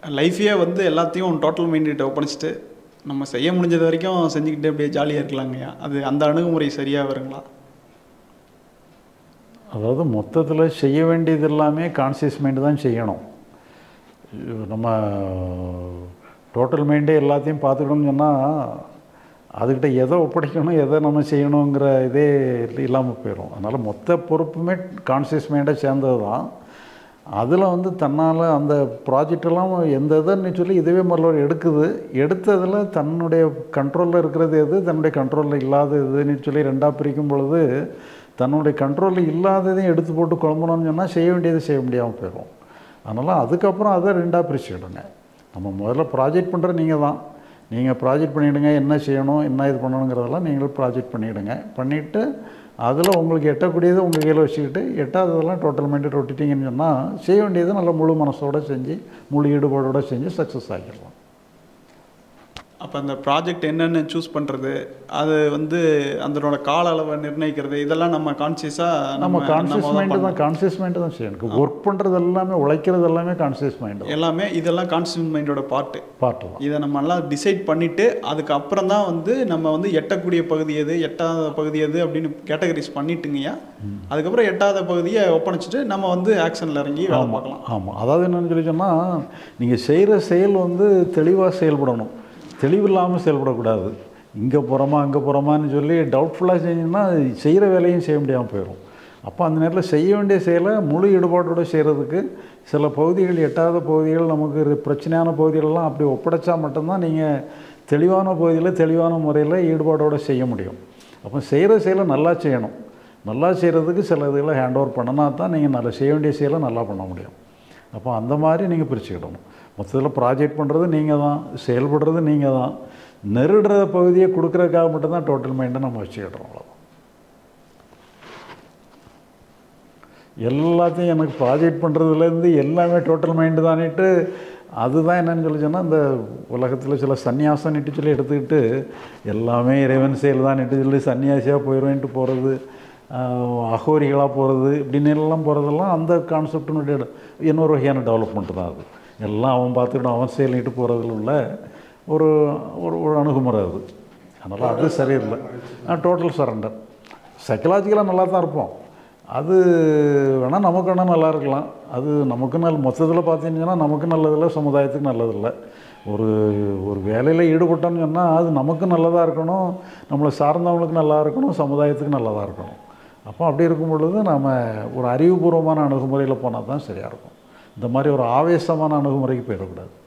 லைஃபையே வந்து எல்லாத்தையும் டோட்டல் மைண்டிட்ட ஒப்படைச்சிட்டு நம்ம செய்ய முடிஞ்சது வரைக்கும் செஞ்சுக்கிட்டு அப்படியே ஜாலியாக இருக்கலாங்கய்யா அது அந்த அணுகுமுறை சரியாக வருங்களா அதாவது மொத்தத்தில் செய்ய வேண்டியது எல்லாமே கான்சியஸ் மைண்டு தான் செய்யணும் நம்ம டோட்டல் மைண்டே எல்லாத்தையும் பார்த்துக்கணும்னு சொன்னால் அதுக்கிட்ட எதை ஒப்படைக்கணும் எதை நம்ம செய்யணுங்கிற இதே இல்லாமல் போயிடும் அதனால் மொத்த பொறுப்புமே கான்சியஸ் மைண்டை சேர்ந்தது தான் அதில் வந்து தன்னால் அந்த ப்ராஜெக்ட் எல்லாம் எந்த இதுன்னு சொல்லி இதுவே முதல்ல எடுக்குது எடுத்ததில் தன்னுடைய கண்ட்ரோலில் இருக்கிறது எது தன்னுடைய கண்ட்ரோலில் இல்லாத எதுன்னு சொல்லி ரெண்டாக பிரிக்கும் பொழுது தன்னுடைய கண்ட்ரோலில் இல்லாததையும் எடுத்து போட்டு குழம்பணும்னு சொன்னால் செய்ய வேண்டியது செய்ய முடியாமல் போயிடும் அதனால் அதுக்கப்புறம் அதை ரெண்டாக பிரிச்சுக்கிடுங்க நம்ம முதல்ல ப்ராஜெக்ட் பண்ணுற நீங்கள் தான் நீங்கள் ப்ராஜெக்ட் பண்ணிவிடுங்க என்ன செய்யணும் என்ன இது பண்ணணுங்கிறதெல்லாம் நீங்களும் ப்ராஜெக்ட் பண்ணிவிடுங்க பண்ணிவிட்டு அதில் உங்களுக்கு எட்டக்கூடியதை உங்கள் கையில் வச்சுக்கிட்டு எட்டாததெல்லாம் டோட்டல் மைண்டு ரொட்டிட்டிங்கன்னு சொன்னால் செய்ய வேண்டியதை நல்ல முழு மனசோட செஞ்சு முழு ஈடுபாடோடு செஞ்சு சக்ஸஸ் ஆகிடலாம் அப்போ அந்த ப்ராஜெக்ட் என்னென்னு சூஸ் பண்ணுறது அது வந்து அதனோட கால அளவை நிர்ணயிக்கிறது இதெல்லாம் நம்ம கான்சியஸாக நம்ம கான்சியஸ் மைண்டு தான் கான்சியஸ் மைண்டு தான் செய்யணும் ஒர்க் பண்ணுறது எல்லாமே உழைக்கிறது எல்லாமே கான்சியஸ் மைண்டு தான் எல்லாமே இதெல்லாம் கான்சியஸ் மைண்டோட பார்ட்டு பார்ட்டு தான் இதை நம்ம எல்லாம் டிசைட் பண்ணிவிட்டு அதுக்கப்புறம் தான் வந்து நம்ம வந்து எட்டக்கூடிய பகுதி எது எட்டாத பகுதி எது அப்படின்னு கேட்டகரிஸ் பண்ணிட்டுங்கய்யா அதுக்கப்புறம் எட்டாத பகுதியை ஒப்படைச்சிட்டு நம்ம வந்து ஆக்ஷனில் இறங்கி வேலை பார்க்கலாம் ஆமாம் அதாவது என்னன்னு சொல்லி சொன்னால் நீங்கள் செய்கிற செயல் வந்து தெளிவாக செயல்படணும் தெளிவில்லாமல் செயல்படக்கூடாது இங்கே போகிறோமா அங்கே போகிறோமான்னு சொல்லி டவுட்ஃபுல்லாக செஞ்சீங்கன்னா செய்கிற வேலையும் செய்ய முடியாமல் போயிடும் அப்போ அந்த நேரத்தில் செய்ய வேண்டிய செயலை முழு ஈடுபாட்டோடு செய்கிறதுக்கு சில பகுதிகள் எட்டாத பகுதிகள் நமக்கு இரு- பிரச்சனையான பகுதிகளெல்லாம் அப்படி ஒப்படைச்சா மட்டும்தான் நீங்கள் தெளிவான பகுதியில் தெளிவான முறையில் ஈடுபாடோடு செய்ய முடியும் அப்போ செய்கிற செயலை நல்லா செய்யணும் நல்லா செய்கிறதுக்கு சில இதுகளை ஹேண்ட் ஓவர் பண்ணினா தான் நீங்கள் நல்லா செய்ய வேண்டிய செயலை நல்லா பண்ண முடியும் அப்போ அந்த மாதிரி நீங்கள் பிரிச்சுக்கிடணும் மொத்தத்தில் ப்ராஜெக்ட் பண்ணுறது நீங்கள் தான் செயல்படுறது நீங்கள் தான் நெருடுற பகுதியை கொடுக்குறதுக்காக மட்டும்தான் டோட்டல் மைண்டை நம்ம வச்சுக்கிடுறோம் அவ்வளோதான் எல்லாத்தையும் எனக்கு ப்ராஜெக்ட் பண்ணுறதுலேருந்து எல்லாமே டோட்டல் மைண்டு தானிட்டு அதுதான் என்னன்னு சொல்லி சொன்னால் இந்த உலகத்தில் சில சன்னியாசம்னுட்டு சொல்லி எடுத்துக்கிட்டு எல்லாமே இறைவன் செயல் தான்ட்டு சொல்லி சன்னியாசியாக போயிடுவேன்ட்டு போகிறது அகோரிகளாக போகிறது இப்படின்னு எல்லாம் போகிறதெல்லாம் அந்த கான்செப்டினுடைய இன்னொரு வகையான டெவலப்மெண்ட் தான் அது எல்லாம் அவன் பார்த்துக்கிட்டு அவன் செயலிட்டு போகிறதுல உள்ள ஒரு ஒரு ஒரு அணுகுமுறை அது அதனால் அது சரியில்லை டோட்டல் சரண்டர் சைக்கலாஜிக்கலாக நல்லா தான் இருப்போம் அது வேணால் நமக்கு வேணால் நல்லா இருக்கலாம் அது நமக்கு நல்ல மொத்தத்தில் பார்த்தீங்கன்னா நமக்கு நல்லதில்லை சமுதாயத்துக்கு நல்லதில்லை ஒரு ஒரு வேலையில் ஈடுபட்டோம்னு சொன்னால் அது நமக்கு நல்லதாக இருக்கணும் நம்மளை சார்ந்தவங்களுக்கு நல்லா இருக்கணும் சமுதாயத்துக்கு நல்லதாக இருக்கணும் அப்போ அப்படி இருக்கும் பொழுது நாம் ஒரு அறிவுபூர்வமான அணுகுமுறையில் போனால் தான் சரியாக இருக்கும் இந்த மாதிரி ஒரு ஆவேசமான அணுகுமுறைக்கு போயிடக்கூடாது